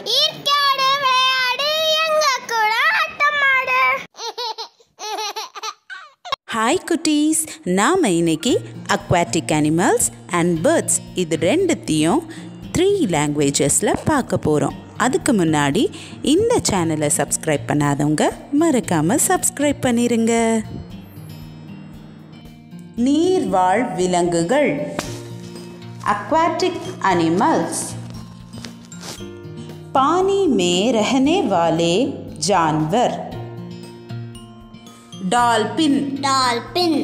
ஈர்க்காடு விளையாடு எங்க கூட ஆட்டமாடு ஹாய் குட்டீஸ் நாம் இன்னைக்கு அக்வாட்டிக் அனிமல்ஸ் அண்ட் பேர்ட்ஸ் இது ரெண்டுத்தையும் த்ரீ லாங்குவேஜஸில் பார்க்க போகிறோம் அதுக்கு முன்னாடி இந்த சேனலை சப்ஸ்கிரைப் பண்ணாதவங்க மறக்காமல் சப்ஸ்கிரைப் பண்ணிடுங்க நீர்வாழ் விலங்குகள் aquatic animals पानी में रहने वाले जानवर dolphin dolphin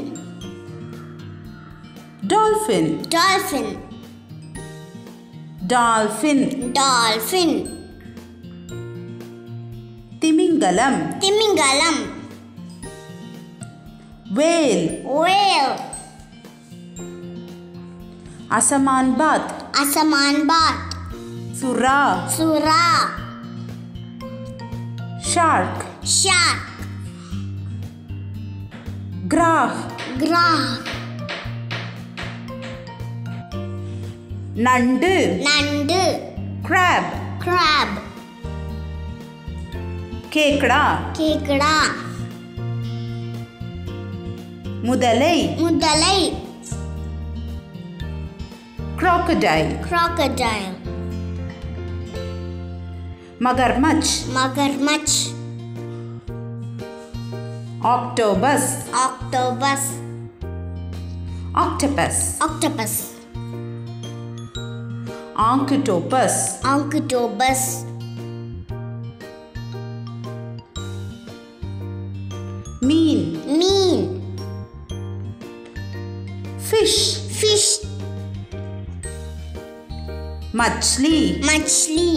dolphin dolphin dolphin dolphin तिमिंगलम திமிங்கலம் वेल வேல் असमान बात அசமான் பாட் सुरा சுறா शार्क ஷார்க் ग्राह கிராக் நண்டு நண்டு crab கிராப் கேக்கடா கேக்கடா முதலை முதலை crocodile crocodile मगरमच्छ மகர்மச் octopus octopus octopus octopus octopus octopus மீன் மீன் fish fish மச்லி மச்லி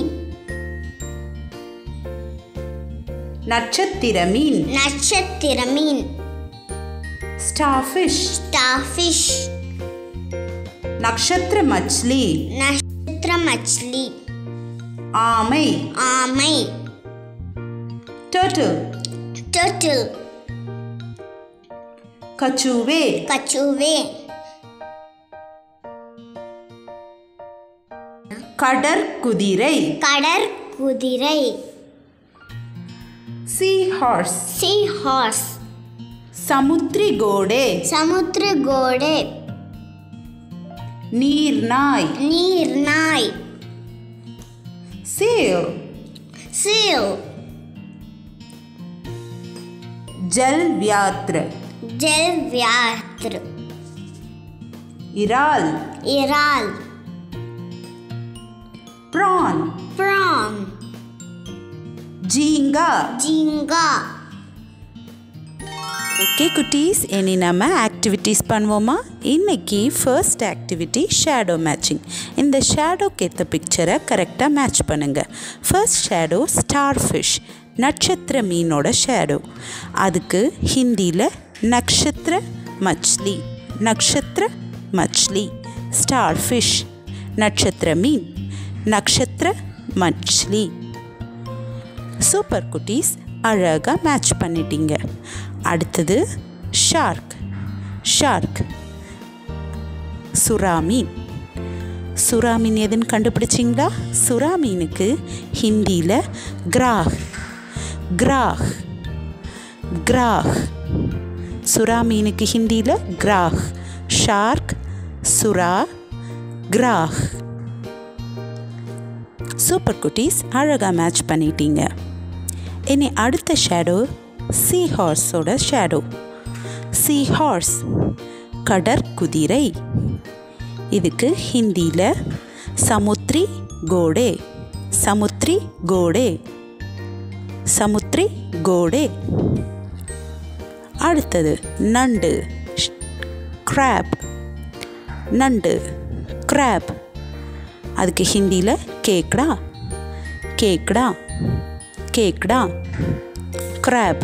நட்சத்திர மீன் நட்சத்திர மீன் starfish starfish நட்சத்திர மச்லி நட்சத்திர மச்லி ஆமை ஆமை turtle turtle கச்சுவே கச்சுவே கடற்குதிரை கடற்குதிரை sea horse sea horse சமுத்திரி கோடே சமுத்திர கோடை நீர்நாய் நீர் நாய் seal seal ஜல் வியாத்ர ஜெல் வியாத்ரு இறால் இறால் prawn prawn ஜீங்கா ஜிங்கா ஓகே குட்டீஸ் இனி நம்ம ஆக்டிவிட்டீஸ் பண்ணுவோமா இன்னைக்கு ஃபர்ஸ்ட் ஆக்டிவிட்டி ஷேடோ மேட்சிங் இந்த ஷேடோக்கு ஏற்ற பிக்சரை கரெக்டாக மேட்ச் பண்ணுங்கள் ஃபர்ஸ்ட் ஷேடோ ஸ்டார் ஃபிஷ் நட்சத்திர மீனோட ஷேடோ அதுக்கு ஹிந்தியில் நக்ஷத்திர மச்லி நக்ஷத்திர மச்லி ஸ்டார் ஃபிஷ் நட்சத்திர மீன் நக்ஷத்திர மச்லி சூப்பர் குட்டீஸ் அழகாக மேட்ச் பண்ணிட்டீங்க அடுத்தது ஷார்க் ஷார்க் சுறா மீன் சுறா மீன் எதுன்னு கண்டுபிடிச்சிங்களா சுறா மீனுக்கு ஹிந்தியில் கிராஹ் கிராஹ் கிராஹ் சுறா மீனுக்கு ஹிந்தியில் கிராஹ் ஷார்க் சுறா கிராஹ் சூப்பர் குட்டீஸ் அழகாக மேட்ச் பண்ணிட்டீங்க இனி அடுத்த ஷேடோ சீ ஹார்ஸோட ஷேடோ சீ ஹார்ஸ் கடற்குதிரை இதுக்கு ஹிந்தியில் சமுத்ரி கோடே சமுத்ரி கோடே சமுத்ரி கோடே அடுத்தது நண்டு கிராப் நண்டு கிராப் அதுக்கு ஹிந்தியில் கேக்கடா கேக்கடா கேக்கடா கிராப்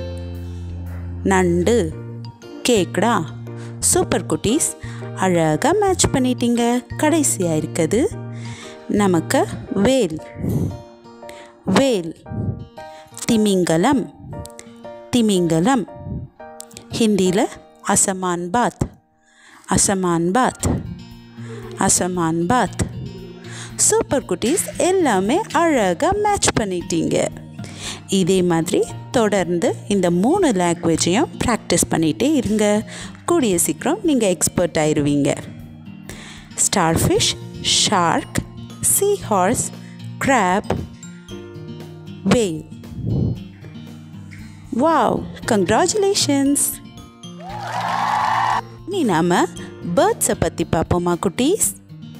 நண்டு கேக்கடா சூப்பர் குட்டீஸ் அழகாக மேட்ச் பண்ணிட்டீங்க கடைசியாக இருக்குது நமக்கு வேல் வேல் திமிங்கலம் திமிங்கலம் ஹிந்தியில் அசமான் பாத் அசமான் பாத் அசமான் பாத் சூப்பர் குட்டீஸ் எல்லாமே அழகாக மேட்ச் பண்ணிட்டீங்க இதே மாதிரி தொடர்ந்து இந்த மூணு லாங்குவேஜையும் ப்ராக்டிஸ் பண்ணிகிட்டே இருங்க கூடிய சீக்கிரம் நீங்கள் எக்ஸ்பர்ட் ஆயிடுவீங்க starfish shark sea horse crab whale. Wow, congratulations! நீ நாம பேர்ட்ஸை பற்றி பார்ப்போமா குட்டீஸ்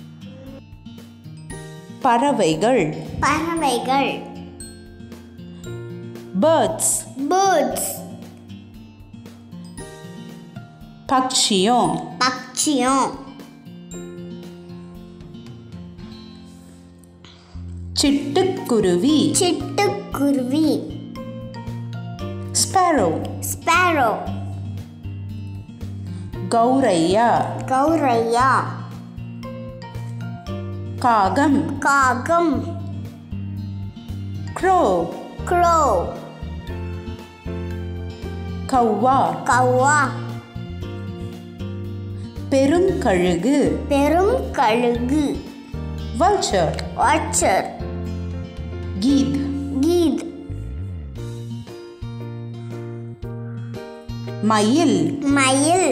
பறவைகள் பறவைகள் பேர்ட்ஸ் பேர்ட்ஸ் பக்ஷியம் பட்சியம் சிட்டுக்குருவி சிட்டுக்குருவி ஸ்பேரோ ஸ்பேரோ கௌரையா கௌரையா காகம் காகம் க்ரோ க்ரோ கௌவா கௌவா பெருங்கழுகு பெரும் கழுகு வல்ச்சர் வாட்சர் கீத் கீத் மயில் மயில்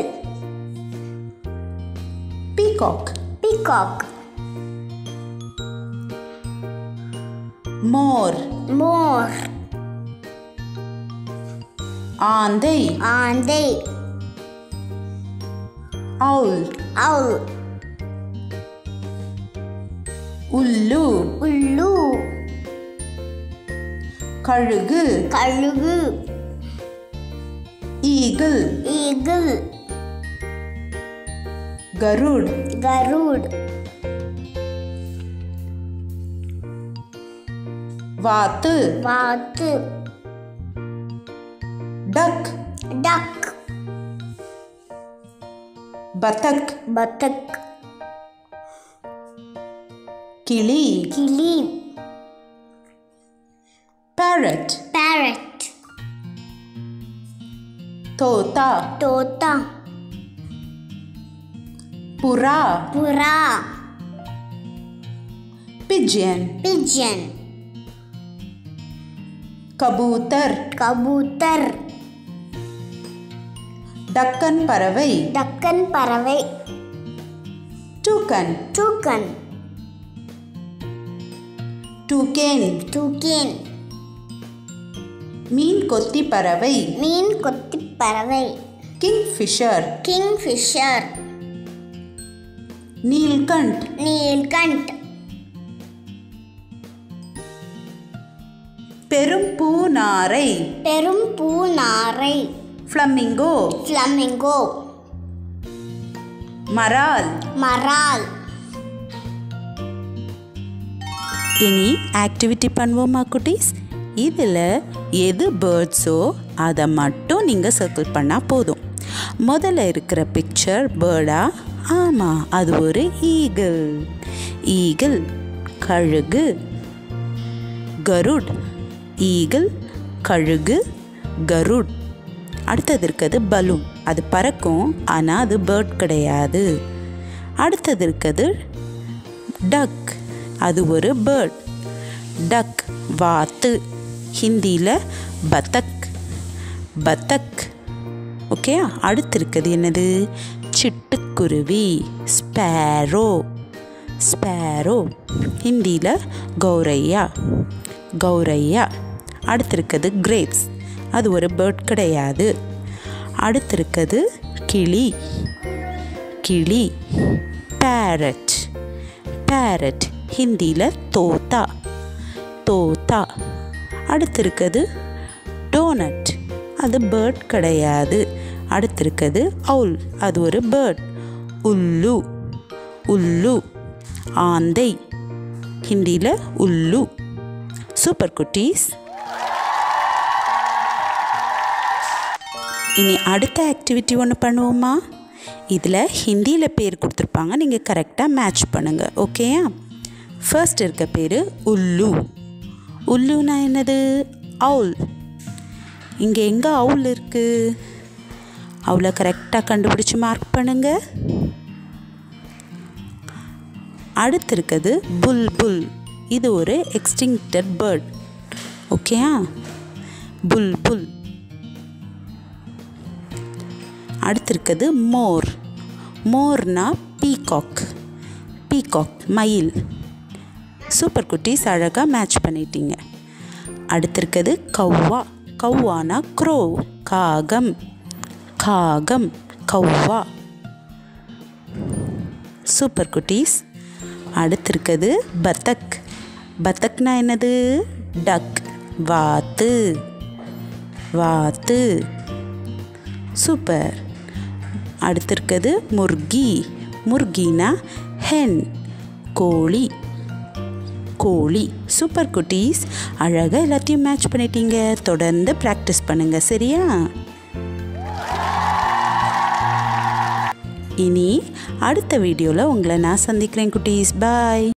பீகாக் பீகாக் மோர் மோர் ஆந்தை ஆந்தை அவுல் அவுல் உல்லு உள்ளு கழுகு கழுகு ஈகிள் ஈகிள் கருட் கருட் வாத்து வாத்து டக் டக் பத்தக் பத்தக் கிளி கிளி parrot parrot தோத்தா தோத்தா புறா புறா pigeon pigeon கபூத்தர் கபூத்தர் டக்கன் பறவை டக்கன் பறவை டூக்கன் டூக்கன் டூகேன் தூக்கேன் மீன் கொத்தி பறவை மீன் கொத்தி பறவை கிங்ஃபிஷர் கிங்ஃபிஷர் நீல்கண்ட் நீல்கண்ட் பெரும் பூநாரை பெரும் பூநாரை ஃப்ளமிங்கோ ஃப்ளமிங்கோ மரால் மரால் இனி ஆக்டிவிட்டி பண்ணுவோமா குட்டீஸ் இதில் எது பேர்ட்ஸோ அதை மட்டும் நீங்கள் சர்க்கிள் பண்ணால் போதும் முதல்ல இருக்கிற பிக்சர் பேர்டா ஆமாம் அது ஒரு ஈகிள் ஈகிள் கழுகு கருட் ஈகிள் கழுகு கருட் அடுத்தது இருக்கிறது பலூன் அது பறக்கும் ஆனால் அது பேர்ட் கிடையாது அடுத்தது இருக்கிறது டக் அது ஒரு பேர்ட் டக் வாத்து ஹிந்தியில் பத்தக் பத்தக் ஓகே அடுத்து இருக்குது என்னது சிட்டுக்குருவி ஸ்பேரோ ஸ்பேரோ ஹிந்தியில் கௌரையா கௌரையா அடுத்து இருக்குது கிரேப்ஸ் அது ஒரு பேர்ட் கிடையாது அடுத்து இருக்குது கிளி கிளி பேரட் பேரட் ஹிந்தியில் தோத்தா தோத்தா அடுத்து இருக்குது டோனட் அது பேர்ட் கிடையாது அடுத்து இருக்குது அவுல் அது ஒரு பேர்ட் உல்லு உல்லு ஆந்தை ஹிந்தியில் உல்லு சூப்பர் குட்டீஸ் இனி அடுத்த ஆக்டிவிட்டி ஒன்று பண்ணுவோமா இதில் ஹிந்தியில் பேர் கொடுத்துருப்பாங்க நீங்கள் கரெக்டாக மேட்ச் பண்ணுங்கள் ஓகேயா ஃபர்ஸ்ட் இருக்க பேர் உல்லு உல்லுனா என்னது அவுல் இங்கே எங்கே அவுல் இருக்குது அவுலை கரெக்டாக கண்டுபிடிச்சி மார்க் பண்ணுங்க அடுத்து இருக்குது புல் புல் இது ஒரு எக்ஸ்டிங்க்டட் பேர்ட் ஓகேயா புல் புல் அடுத்து இருக்குது மோர் மோர்னா பீகாக் பீகாக் மயில் சூப்பர் குட்டீஸ் அழகாக மேட்ச் பண்ணிட்டீங்க அடுத்து இருக்குது கௌவா கௌவானா க்ரோ காகம் காகம் கௌவா சூப்பர் குட்டீஸ் அடுத்து இருக்குது பத்தக் பத்தக்னா என்னது டக் வாத்து வாத்து சூப்பர் அடுத்து இருக்குது முர்கி முர்கினா ஹென் கோழி கோழி சூப்பர் குட்டீஸ் அழகாக எல்லாத்தையும் மேட்ச் பண்ணிட்டீங்க தொடர்ந்து ப்ராக்டிஸ் பண்ணுங்கள் சரியா இனி அடுத்த வீடியோவில் உங்களை நான் சந்திக்கிறேன் குட்டீஸ் பாய்